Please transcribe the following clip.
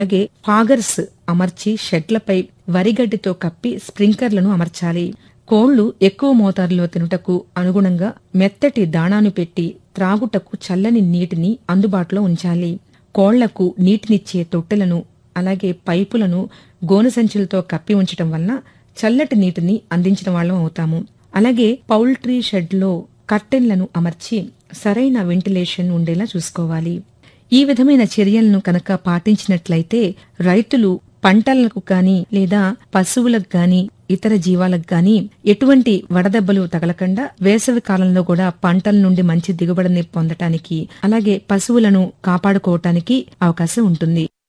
అలాగే ఫాగర్స్ అమర్చి షెడ్లపై వరిగడ్డితో కప్పి స్ప్రింక్లర్లను అమర్చాలి కోళ్లు ఎక్కువ మోతాదులో తినుటకు అనుగుణంగా మెత్తటి దాణాను పెట్టి త్రాగుటకు చల్లని నీటిని అందుబాటులో ఉంచాలి కోళ్లకు నీటినిచ్చే తొట్టెలను అలాగే పైపులను గోను సంచులతో కప్పి ఉంచటం వలన చల్లటి నీటిని అందించిన వాళ్ళం అవుతాము అలాగే పౌల్ట్రీ షెడ్లో కర్టెన్లను అమర్చి సరైన వెంటిలేషన్ ఉండేలా చూసుకోవాలి ఈ విధమైన చర్యలను కనుక పాటించినట్లయితే రైతులు పంటలకు గాని లేదా పశువులకు గాని ఇతర జీవాలకు గాని ఎటువంటి వడదెబ్బలు తగలకుండా వేసవి కాలంలో కూడా పంటల నుండి మంచి దిగుబడిని పొందటానికి అలాగే పశువులను కాపాడుకోవటానికి అవకాశం ఉంటుంది